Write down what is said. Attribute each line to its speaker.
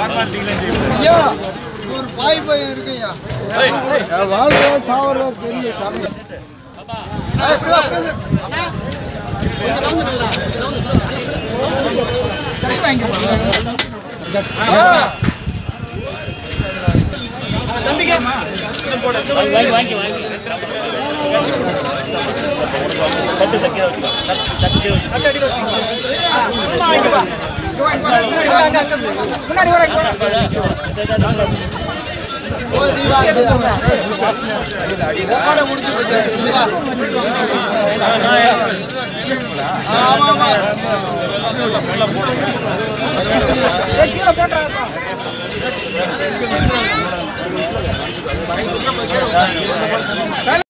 Speaker 1: ஐயா ஒரு பாய் பையன் இருக்குய்யா வாழ்றதா சாவறதா தெரியல சாமி ஏய், இப்படி வா, இப்படி வா.
Speaker 2: வாங்கி வாங்கி வாங்கி தட்டு தட்டி வச்சு தட்டி வச்சு
Speaker 1: ஓடி வா, இங்க வா. உட்கார முடிச்சு போச்சு. இங்க வா. ஆமா, ஆமா. ஏய், கீழே போட்டுறாதப்பா.